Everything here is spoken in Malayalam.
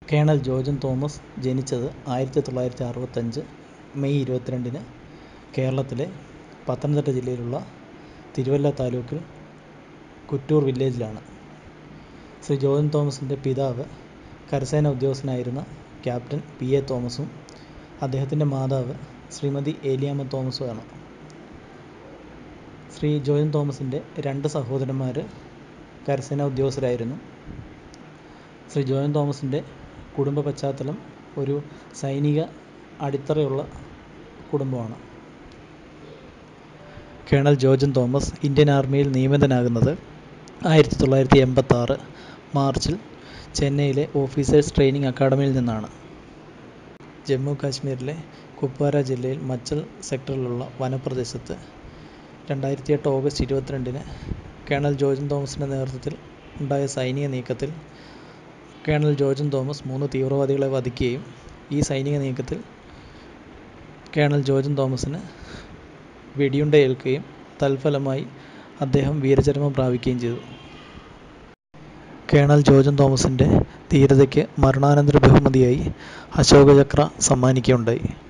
കേണൽ ജോർജൻ തോമസ് ജനിച്ചത് ആയിരത്തി തൊള്ളായിരത്തി അറുപത്തഞ്ച് മെയ് ഇരുപത്തിരണ്ടിന് കേരളത്തിലെ പത്തനംതിട്ട ജില്ലയിലുള്ള തിരുവല്ല താലൂക്കിൽ കുറ്റൂർ വില്ലേജിലാണ് ശ്രീ ജോർജൻ തോമസിൻ്റെ പിതാവ് കരസേന ഉദ്യോഗസ്ഥനായിരുന്ന ക്യാപ്റ്റൻ പി എ തോമസും അദ്ദേഹത്തിൻ്റെ മാതാവ് ശ്രീമതി ഏലിയാമ്മ തോമസുമാണ് ശ്രീ ജോർജൻ തോമസിൻ്റെ രണ്ട് സഹോദരന്മാർ കരസേന ഉദ്യോഗസ്ഥരായിരുന്നു ശ്രീ ജോർജൻ തോമസിൻ്റെ കുടുംബ പശ്ചാത്തലം ഒരു സൈനിക അടിത്തറയുള്ള കുടുംബമാണ് കേണൽ ജോർജൻ തോമസ് ഇന്ത്യൻ ആർമിയിൽ നിയമിതനാകുന്നത് ആയിരത്തി തൊള്ളായിരത്തി എൺപത്താറ് മാർച്ചിൽ ചെന്നൈയിലെ ഓഫീസേഴ്സ് ട്രെയിനിങ് അക്കാഡമിയിൽ നിന്നാണ് ജമ്മു കാശ്മീരിലെ കുപ്വാര ജില്ലയിൽ മച്ചൽ സെക്ടറിലുള്ള വനപ്രദേശത്ത് രണ്ടായിരത്തി എട്ട് ഓഗസ്റ്റ് ഇരുപത്തിരണ്ടിന് കേണൽ ജോർജൻ തോമസിൻ്റെ നേതൃത്വത്തിൽ ഉണ്ടായ സൈനിക നീക്കത്തിൽ കേണൽ ജോർജൻ തോമസ് മൂന്ന് തീവ്രവാദികളെ വധിക്കുകയും ഈ സൈനിക നീക്കത്തിൽ കേണൽ ജോർജൻ തോമസിന് വെടിയുണ്ട ഏൽക്കുകയും തൽഫലമായി അദ്ദേഹം വീരചരമം പ്രാപിക്കുകയും ചെയ്തു കേണൽ ജോർജൻ തോമസിൻ്റെ ധീരതയ്ക്ക് മരണാനന്തര ബഹുമതിയായി അശോകചക്ര സമ്മാനിക്കുകയുണ്ടായി